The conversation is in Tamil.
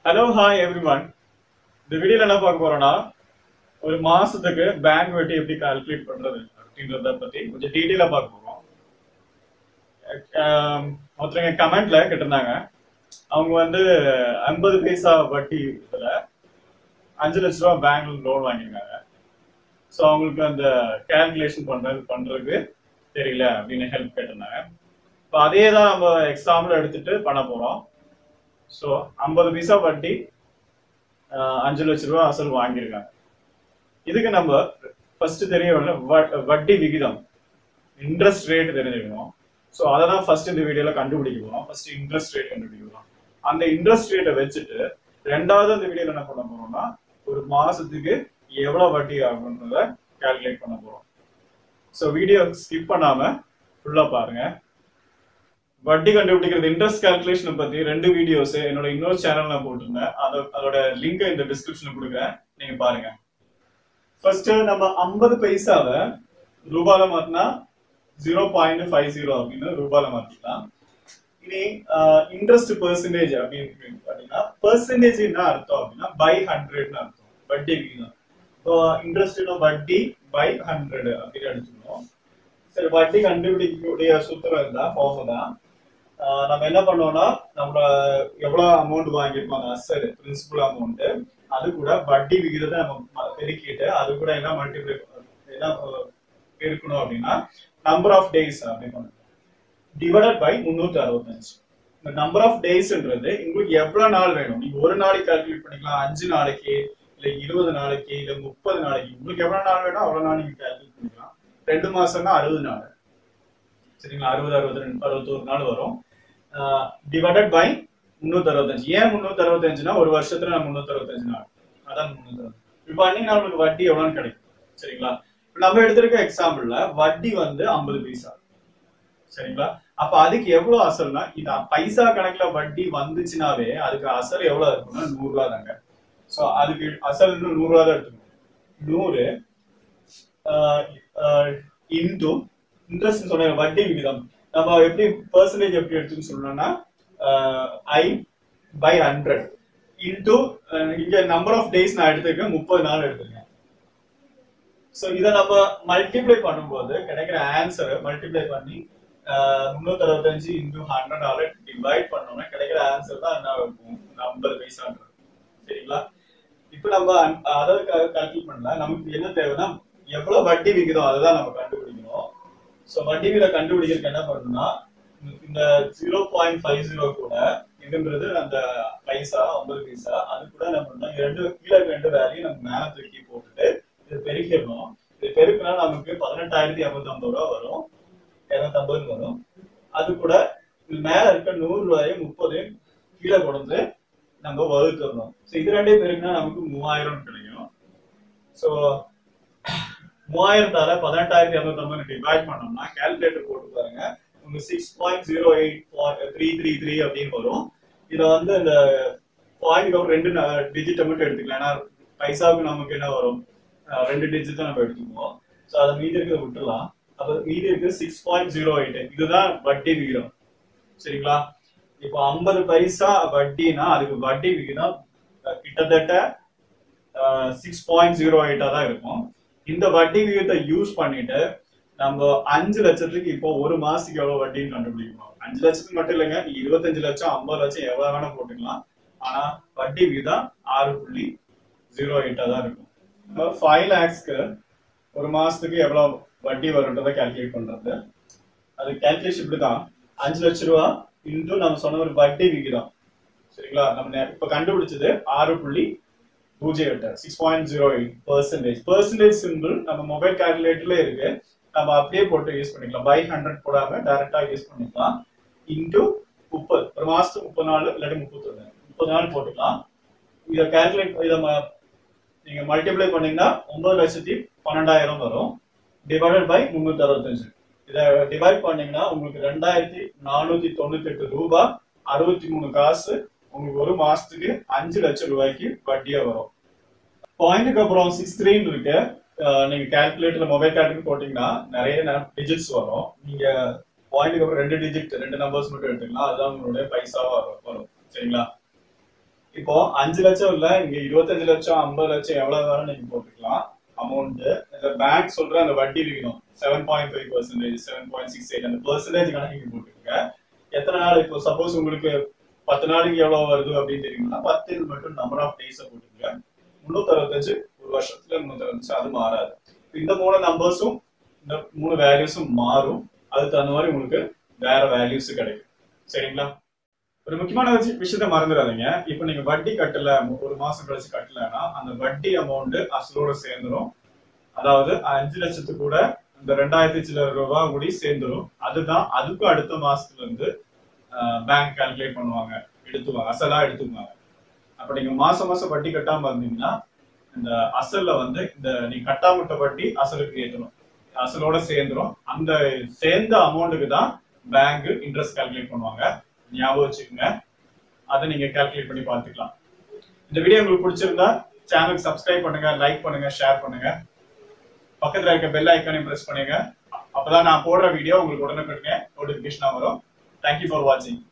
ஹலோ ஹாய் எவ்ரி ஒன் இந்த வீடியோல என்ன பார்க்க போறோம்னா ஒரு மாசத்துக்கு பேங்க் வட்டி எப்படி கால்குலேட் பண்றது அப்படின்றத பத்தி கொஞ்சம் டீட்டெயிலா பார்க்க போறோம் ஆம், ஒருத்தருங்க கமெண்ட்ல கேட்டிருந்தாங்க அவங்க வந்து ஐம்பது பைசா வட்டி இதுல அஞ்சு லட்ச ரூபா பேங்க்ல லோன் வாங்கியிருக்காங்க ஸோ அவங்களுக்கு அந்த கேல்குலேஷன் பண்றது பண்றதுக்கு தெரியல அப்படின்னு ஹெல்ப் கேட்டிருந்தாங்க இப்போ அதே தான் நம்ம எக்ஸாம்பிள் எடுத்துட்டு பண்ண போறோம் ஸோ ஐம்பது பைசா வட்டி ஆஹ், அஞ்சு லட்ச ரூபா அசல் வாங்கியிருக்காங்க இதுக்கு நம்ம ஃபர்ஸ்ட் தெரிய வேண்டிய வ- வட்டி விகிதம் இன்ட்ரெஸ்ட் ரேட் தெரிஞ்சுக்கணும் ஸோ அதை தான் ஃபர்ஸ்ட் இந்த வீடியோல கண்டுபிடிக்க போறோம் ஃபர்ஸ்ட் இன்ட்ரெஸ்ட் ரேட் கண்டுபிடிக்கலாம் அந்த இன்ட்ரெஸ்ட் ரேட்டை வச்சுட்டு ரெண்டாவது இந்த வீடியோல என்ன பண்ண போறோம்னா ஒரு மாசத்துக்கு எவ்வளவு வட்டி ஆகுன்றத கால்குலேட் பண்ண போறோம் ஸோ வீடியோ ஸ்கிப் பண்ணாம ஃபுல்லா பாருங்க வட்டி கண்டுபிடிக்கிறது இன்ட்ரெஸ்ட் கால்குலேஷனை பத்தி ரெண்டு வீடியோஸ் என்னோட இன்னொரு சேனல் நான் போட்டிருந்தேன் அதோ- அதோட லிங்கை இந்த டிஸ்கிரிப்ஷன்ல கொடுக்குறேன் நீங்க பாருங்க ஃபர்ஸ்ட் நம்ம ஐம்பது பைசாவை ரூபால மாத்தினா ஜீரோ பாயிண்ட் ஃபைவ் ஜீரோ அப்படின்னு ரூபால மாத்திக்கலாம் இனி இன்ட்ரெஸ்ட் பெர்சன்டேஜ் அப்படின்னு பாத்தீங்கன்னா பெர்சன்டேஜ் என்ன அர்த்தம் அப்படின்னா பை ஹண்ட்ரட்னு அர்த்தம் வட்டி விகிதம் இப்போ இன்ட்ரெஸ்ட்னா வட்டி பை ஹண்ட்ரட் அப்படின்னு எடுத்துக்கணும் சரி வட்டி கண்டுபிடிக்கக்கூடிய சூத்திரம் இதுதான் ஃபார்ம் தான் ஆஹ் நம்ம என்ன பண்ணோம்னா நம்மள எவ்வளவு அமௌண்ட் வாங்கியிருக்கோம் அந்த அசல் பிரின்சிபல் அமௌண்ட் அது கூட வட்டி விகிதத்தை நம்ம ம- பெருக்கிட்டு அது கூட என்ன மல்டிப்ளை என்ன அஹ், பெருக்கணும் அப்படின்னா நம்பர் ஆஃப் டேஸ் அப்படின்னு டிவைடட் பை முன்னூத்தி அறுபத்தஞ்சு இந்த நம்பர் ஆஃப் டேஸ்ன்றது உங்களுக்கு எவ்வளவு நாள் வேணும் நீங்க ஒரு நாளைக்கு கால்குலேட் பண்ணிக்கலாம் அஞ்சு நாளைக்கு இல்ல இருபது நாளைக்கு இல்ல முப்பது நாளைக்கு உங்களுக்கு எவ்வளவு நாள் வேணும் அவ்வளவு நாள் நீங்க கால்குலேட் பண்ணிக்கலாம் ரெண்டு மாசம்னா அறுபது நாள் சரிங்களா அறுபது அறுபது ரெண்டு அறுபத்தோரு நாள் வரும் டிவைடட் பை முந்நூத்தி அறுபத்தஞ்சு ஏன் முந்நூத்தி அறுபத்தஞ்சுனா ஒரு வருஷத்துல நான் முந்நூத்தி அறுபத்தஞ்சு நாள் அதான் முந்நூத்தி அறுபது இப்போ பண்ணீங்கன்னா உங்களுக்கு வட்டி எவ்வளவுன்னு கிடைக்கும் சரிங்களா இப்ப நம்ம எடுத்திருக்க எக்ஸாம்பிள்ல வட்டி வந்து ஐம்பது பைசா சரிங்களா அப்ப அதுக்கு எவ்வளவு அசல்னா இது பைசா கணக்குல வட்டி வந்துச்சுனாவே அதுக்கு அசல் எவ்வளவு இருக்கும்னா நூறு ரூபா தாங்க சோ அதுக்கு அசல் இன்னும் நூறு ரூபா தான் எடுத்துக்கணும் நூறு இன்டூ இன்ட்ரெஸ்ட் சொன்ன வட்டி விகிதம் நம்ம எப்படி பர்சன்டேஜ் எப்படி எடுத்துன்னு சொல்லணும்னா ஐ பை ஹண்ட்ரட் இன்டூ இங்க நம்பர் ஆஃப் டேஸ் நான் எடுத்திருக்கேன் முப்பது நாள் எடுத்திருக்கேன் ஸோ இதை நம்ம மல்டிப்ளை பண்ணும்போது கிடைக்கிற ஆன்சரை மல்டிப்ளை பண்ணி முந்நூத்தி அறுபத்தஞ்சு இன்டூ ஹண்ட்ரட் டிவைட் பண்ணோம்னா கிடைக்கிற ஆன்சர் தான் என்ன இருக்கும் ஐம்பது பைசான்றது சரிங்களா இப்போ நம்ம அன்- அதை கால்குலேட் பண்ணல நமக்கு என்ன தேவைன்னா எவ்வளவு வட்டி விகிதம் அதை தான் நம்ம கண்டுபிடிக்கணும் ஸோ வட்டி விகிதம் கண்டுபிடிக்கிறதுக்கு என்ன பண்ணணும்னா இந்த ஜீரோ பாயிண்ட் ஃபைவ் ஜீரோ கூட இதுன்றது அந்த பைசா ஐம்பது பைசா அது கூட என்ன பண்ணணும் இது ரெண்டு கீழே இருக்க ரெண்டு வேலையும் நம்ம மேல தூக்கி போட்டுட்டு இது பெருக்கிடணும் இது பெருக்கினா நமக்கு பதினெட்டாயிரத்தி இரநூத்தம்பது ரூபா வரும் இரநூத்தம்பது வரும் அது கூட இது மேல இருக்க நூறு ரூபாயும் முப்பது கீழே கொண்டு நம்ம வகுத்துடணும் ஸோ இது ரெண்டே பெருக்குனா நமக்கு மூவாயிரம் கிடைக்கும் ஸோ மூவாயிரத்தால பதினெட்டாயிரத்தி இரநூத்தம்பது டிவைட் பண்ணோம்னா கால்குலேட்டர் போட்டு பாருங்க உங்களுக்கு six point zero eight three three three அப்படின்னு வரும் இதை வந்து இந்த பாயிண்ட் ஒரு ரெண்டு டிஜிட்டை மட்டும் எடுத்துக்கலாம் ஏன்னா பைசாவுக்கு நமக்கு என்ன வரும் அஹ் ரெண்டு டிஜிட் தான் நம்ம எடுத்துக்குவோம் ஸோ அதை மீதி இருக்கிறத விட்டுலாம் அப்போ மீதி இருக்கு சிக்ஸ் பாயிண்ட் ஜீரோ எயிட் இதுதான் வட்டி விகிதம் சரிங்களா இப்போ ஐம்பது பைசா வட்டினா அதுக்கு வட்டி விகிதம் அஹ், கிட்டத்தட்ட சிக்ஸ் பாயிண்ட் ஜீரோ எயிட்டா தான் இருக்கும் இந்த வட்டி விகிதத்தை யூஸ் பண்ணிட்டு நம்ம அஞ்சு லட்சத்துக்கு இப்போ ஒரு மாசத்துக்கு எவ்வளவு வட்டின்னு கண்டுபிடிக்கணும் அஞ்சு லட்சத்துக்கு மட்டும் இல்லைங்க நீ இருபத்தஞ்சு லட்சம் ஐம்பது லட்சம் எவ்வளவு வேணா போட்டுக்கலாம் ஆனா வட்டி விகிதம் ஆறு புள்ளி ஜீரோ எயிட்டா தான் இருக்கும் நம்ம ஃபைவ் லேக்ஸ்க்கு ஒரு மாசத்துக்கு எவ்வளவு வட்டி வரும்ன்றதை கால்குலேட் பண்றது அது கால்குலேஷன் இப்படிதான் அஞ்சு லட்ச ரூபா இன்டூ நம்ம சொன்ன ஒரு வட்டி விகிதம் சரிங்களா நம்ம நே- இப்ப கண்டுபிடிச்சது ஆறு புள்ளி பூஜ்ஜியம் எட்டு six point zero eight percentage percentage simple நம்ம மொபைல் கால்குலேட்டர்ல இருக்கு நம்ம அப்படியே போட்டு யூஸ் பண்ணிக்கலாம் பை ஹண்ட்ரட் போடாம டைரக்டா யூஸ் பண்ணிக்கலாம் இன்டூ முப்பது ஒரு மாசத்துக்கு முப்பது நாள் இல்லாட்டி முப்பத்தொன்னு முப்பது நாள் போட்டுக்கலாம் இதை கால்குலேட் இதை ம- நீங்க மல்டிப்ளை பண்ணீங்கன்னா ஒன்பது லட்சத்தி பன்னெண்டாயிரம் வரும் டிவைடட் பை முன்னூத்தி அறுபத்தஞ்சு இதை டிவைட் பண்ணீங்கன்னா உங்களுக்கு ரெண்டாயிரத்தி நானூத்தி தொண்ணூத்தி எட்டு ரூபாய் அறுபத்தி மூணு காசு உங்களுக்கு ஒரு மாசத்துக்கு அஞ்சு லட்சம் ரூபாய்க்கு வட்டியா வரும் பாயிண்ட்டுக்கு அப்புறம் சிக்ஸ் த்ரீன்னு இருக்கு அஹ் நீங்க கால்குலேட்டர்ல மொபைல் கால்குலேட்டர் போட்டீங்கன்னா நிறைய டிஜிட்ஸ் வரும் நீங்க பாயிண்ட்டுக்கு அப்புறம் ரெண்டு டிஜிட் ரெண்டு நம்பர்ஸ் மட்டும் எடுத்துக்கலாம் அதுதான் உங்களுடைய பைசாவா வரும் வரும் சரிங்களா இப்போ அஞ்சு லட்சம் இல்ல இங்க இருபத்தஞ்சு லட்சம் ஐம்பது லட்சம் எவ்வளவு வேணும் நீங்க போட்டுக்கலாம் அமௌண்ட் இந்த பேங்க் சொல்ற அந்த வட்டி விகிதம் seven point five percentage seven point six eight அந்த பர்சன்டேஜ் கணக்கு நீங்க போட்டுக்கோங்க எத்தனை நாள் இப்போ சப்போஸ் உங்களுக்கு பத்து நாளைக்கு எவ்வளவு வருது அப்படின்னு தெரியும்னா பத்து மட்டும் நம்பர் ஆஃப் டேஸ் போட்டுக்கோங்க முன்னூத்தி அறுபத்தஞ்சு ஒரு வருஷத்துல முன்னூத்தி அறுபத்தஞ்சு அது மாறாது இந்த மூணு நம்பர்ஸும் இந்த மூணு வேல்யூஸும் மாறும் அதுக்கு தகுந்த மாதிரி உங்களுக்கு வேற வேல்யூஸ் கிடைக்கும் சரிங்களா ஒரு முக்கியமான விஷ- விஷயத்த மறந்துடாதீங்க இப்போ நீங்க வட்டி கட்டல ஒரு மாசம் கழிச்சு கட்டலன்னா அந்த வட்டி அமௌண்ட் அசலோட சேர்ந்துரும் அதாவது அஞ்சு லட்சத்துக்கு கூட இந்த ரெண்டாயிரத்தி சில ரூபாய் கூடி சேர்ந்துரும் அதுதான் அதுக்கும் அடுத்த மாசத்துல இருந்து பேங்க் கால்குலேட் பண்ணுவாங்க எடுத்துவாங்க அசலா எடுத்துக்குவாங்க அப்ப நீங்க மாசம் மாசம் வட்டி கட்டாம இருந்தீங்கன்னா இந்த அசல்ல வந்து இந்த நீங்க கட்டாம விட்ட வட்டி அசலுக்கு ஏத்தணும் அசலோட சேர்ந்துரும் அந்த சேர்ந்த அமௌண்ட்டுக்கு தான் பேங்க் இன்ட்ரெஸ்ட் கால்குலேட் பண்ணுவாங்க ஞாபகம் வச்சுக்கோங்க அதை நீங்க கால்குலேட் பண்ணி பார்த்துக்கலாம் இந்த வீடியோ உங்களுக்கு பிடிச்சிருந்தா சேனலுக்கு சப்ஸ்கிரைப் பண்ணுங்க லைக் பண்ணுங்க ஷேர் பண்ணுங்க பக்கத்துல இருக்க பெல் ஐக்கானையும் பிரஸ் பண்ணுங்க அப்பதான் நான் போடுற வீடியோ உங்களுக்கு உடனுக்குடனே நோட்டிபிகேஷனா வரும் தேங்க்யூ ஃபார் வாட்சிங்